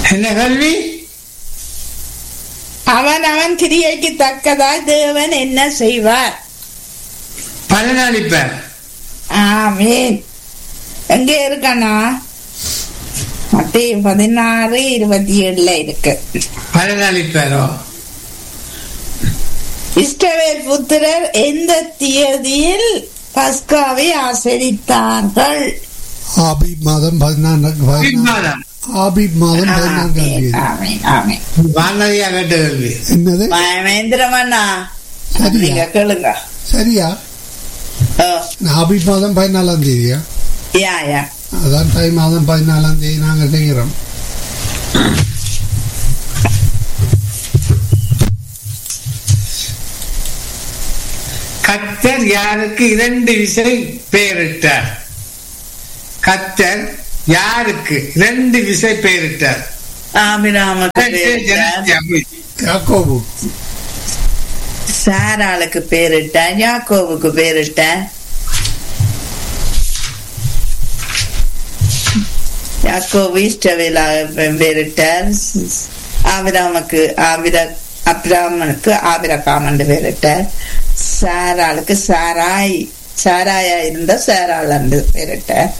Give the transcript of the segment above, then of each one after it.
என்ன கல்வி அவன் அவன் கிரியைக்கு தக்கதாய் தேவன் என்ன செய்வார் பலனளிப்பார் ஆமீன் எங்க இருக்கண்ணா மத்திய பதினாறு இருபத்தி ஏழுல இருக்கு பலனளிப்பாரோ இஸ்ரவேல் புத்திரர் எந்த தேதியில் பஸ்காவை ஆசரித்தார்கள் ஆபீப் மாதம் பதினான்கு பதினான்கு- மாதம் ஆபீப் மாதம் பதினான்காம் ஆமீன், தேதி ஆமீன், ஆமீன். வானதியா கேட்ட கல்வி என்னது மகேந்திரமண்ணா சரியா? நீங்க கேளுங்க சரியா ஓ, ஆபீப் மாதம் பதினாலாம் தேதியா யா யா அதான் தை மாதம் பதினாலாம் தேதி நாங்க செய்கிறோம் கத்தர் யாருக்கு இரண்டு விசை பெயரிட்டார் கத்தர் யாருக்கு இரண்டு விசை பெயரிட்டார் ஆபிராமுக்கு பேரிட்டார் யாக்கோபு சாராளுக்கு பேரிட்டார் யாக்கோவுக்கு பேரிட்டார் யாக்கோபு இஷ்டவேலாக பேரிட்டார் ஆபிராமுக்கு ஆபிர அப்ராமனுக்கு ஆபிரகாமன் பேரிட்டார் சாராளுக்கு சாராய் சாராயா இருந்த சாராள் என்று பேரிட்டார்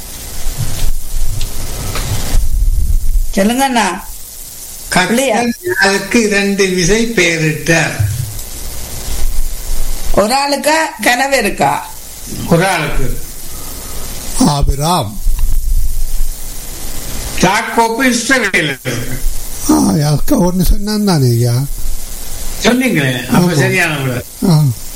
சொல்லுங்கண்ணா கத்தர் யாருக்கு இரண்டு விசை பெயரிட்டார் ஒரு ஆளுக்கா கனவு இருக்கா ஒரு ஆளுக்கு ஆபிராம் யாக்கோப்பு இஸ்ரவேல் ஆ யாக்கோ ஒன்று சொன்னான் தானே ஐயா சொன்னீங்களே அப்ப ஆமா. சரியான விட ஆ